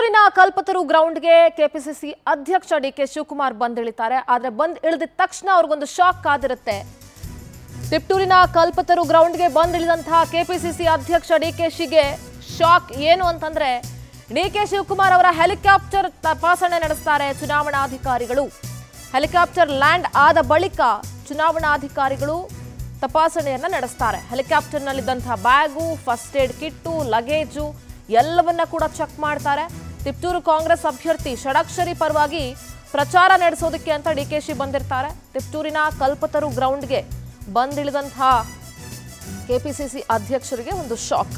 ತಿಪ್ಟೂರಿನ ಕಲ್ಪತರು ಗ್ರೌಂಡ್ಗೆ ಕೆಪಿಸಿಸಿ ಅಧ್ಯಕ್ಷ D K Shivakumar ಬಂದಿಳಿತಾರೆ ಆದ್ರೆ ಬಂದ್ ಇಳಿದ ತಕ್ಷಣ ಅವ್ರಿಗೊಂದು ಶಾಕ್ ಕಾದಿರುತ್ತೆ ತಿಪ್ಟೂರಿನ ಕಲ್ಪತರು ಗ್ರೌಂಡ್ಗೆ ಬಂದಿಳಿದಂತಹ ಕೆಪಿಸಿಸಿ ಅಧ್ಯಕ್ಷ ಡಿ ಕೆ ಶಿಗೆ ಶಾಕ್ ಏನು ಅಂತಂದ್ರೆ ಡಿ ಕೆ ಶಿವಕುಮಾರ್ ಅವರ ಹೆಲಿಕಾಪ್ಟರ್ ತಪಾಸಣೆ ನಡೆಸ್ತಾರೆ ಚುನಾವಣಾಧಿಕಾರಿಗಳು ಹೆಲಿಕಾಪ್ಟರ್ ಲ್ಯಾಂಡ್ ಆದ ಬಳಿಕ ಚುನಾವಣಾಧಿಕಾರಿಗಳು ತಪಾಸಣೆಯನ್ನ ನಡೆಸ್ತಾರೆ ಹೆಲಿಕಾಪ್ಟರ್ನಲ್ಲಿದ್ದಂತಹ bag first aid kit luggage ಎಲ್ಲವನ್ನ ಕೂಡ ಚೆಕ್ ಮಾಡ್ತಾರೆ ತಿಪ್ಟೂರು ಕಾಂಗ್ರೆಸ್ ಅಭ್ಯರ್ಥಿ ಷಡಕ್ಷರಿ ಪರವಾಗಿ ಪ್ರಚಾರ ನಡೆಸೋದಕ್ಕೆ ಅಂತ ಡಿ ಕೆ ಶಿ ಬಂದಿರ್ತಾರೆ ತಿಪ್ಟೂರಿನ ಕಲ್ಪತರು ಗ್ರೌಂಡ್ಗೆ ಬಂದಿಳಿದಂತಹ ಕೆಪಿಸಿಸಿ ಅಧ್ಯಕ್ಷರಿಗೆ ಒಂದು ಶಾಕ್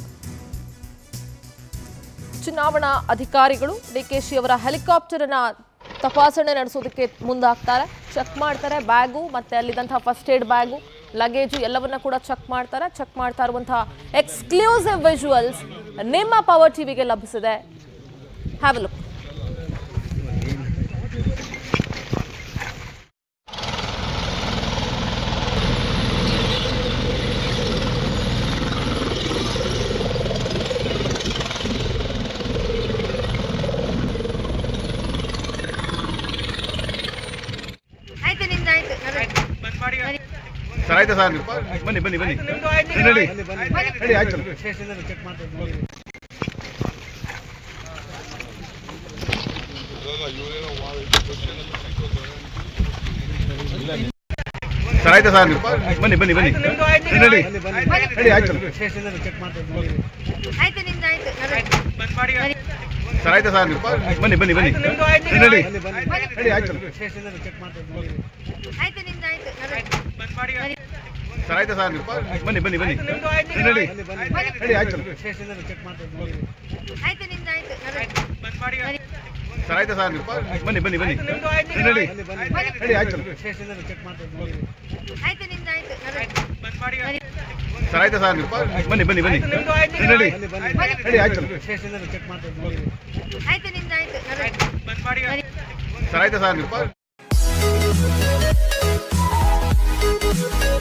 ಚುನಾವಣಾ ಅಧಿಕಾರಿಗಳು ಡಿಕೆಶಿ ಅವರ ಹೆಲಿಕಾಪ್ಟರ್ ಅನ್ನ ತಪಾಸಣೆ ನಡೆಸೋದಕ್ಕೆ ಮುಂದಾಗ್ತಾರೆ ಚೆಕ್ ಮಾಡ್ತಾರೆ ಬ್ಯಾಗು ಮತ್ತೆ ಅಲ್ಲಿದ್ದಂತಹ ಫಸ್ಟ್ ಏಡ್ ಬ್ಯಾಗು ಲಗೇಜು ಎಲ್ಲವನ್ನ ಕೂಡ ಚೆಕ್ ಮಾಡ್ತಾರೆ ಚೆಕ್ ಮಾಡ್ತಾ ಇರುವಂತಹ ಎಕ್ಸ್ಕ್ಲೂಸಿವ್ ವಿಜುವಲ್ಸ್ ನಿಮ್ಮ ಪವರ್ ಟಿವಿಗೆ ಲಭಿಸಿದೆ ಹ್ಯಾವ್ ಲುಕ್ ಆಯ್ತು ನಿಮ್ದು ಆಯ್ತು ಸರ್ ಆಯ್ತಾ ಸರ್ ನೀವು? ಬನ್ನಿ ಬನ್ನಿ ಬನ್ನಿ ನಡಿ ನಡಿ ಆಯ್ತು ಸರ್ ಆಯ್ತಾ ಸರ್ ನೀವು? ಬನ್ನಿ ಬನ್ನಿ ಬನ್ನಿ ನಡಿ ನಡಿ ಆಯ್ತು ಆಯ್ತು ನಿಮ್ದು ಆಯ್ತು ಸರ್ ಆಯ್ತಾ ಸರ್ ನೀವು? ಬನ್ನಿ ಬನ್ನಿ ಬನ್ನಿ ನಡಿ ನಡಿ ಆಯ್ತು ಆಯ್ತು ನಿಮ್ದು ಆಯ್ತು ಸರ್ ಆಯ್ತಾ ಸರ್ ನೀವು? ಬನ್ನಿ ಬನ್ನಿ ಬನ್ನಿ ನಡಿ ನಡಿ ಆಯ್ತು ಆಯ್ತು ನಿಮ್ದು ಆಯ್ತು ಸರ್ ಆಯ್ತಾ ಸರ್ ನೀವು? ಬನ್ನಿ ಬನ್ನಿ ಬನ್ನಿ ನಡಿ ನಡಿ ಆಯ್ತು ಆಯ್ತು ನಿಮ್ದು ಆಯ್ತು ಸರ್ ಆಯ್ತಾ ಸರ್ ನೀವು? ಬನ್ನಿ ಬನ್ನಿ ಬನ್ನಿ ನಡಿ ನಡಿ ಆಯ್ತು ಆಯ್ತು ನಿಮ್ದು ಆಯ್ತು ಸರ್ ಆಯ್ತಾ ಸರ್ ನೀವು?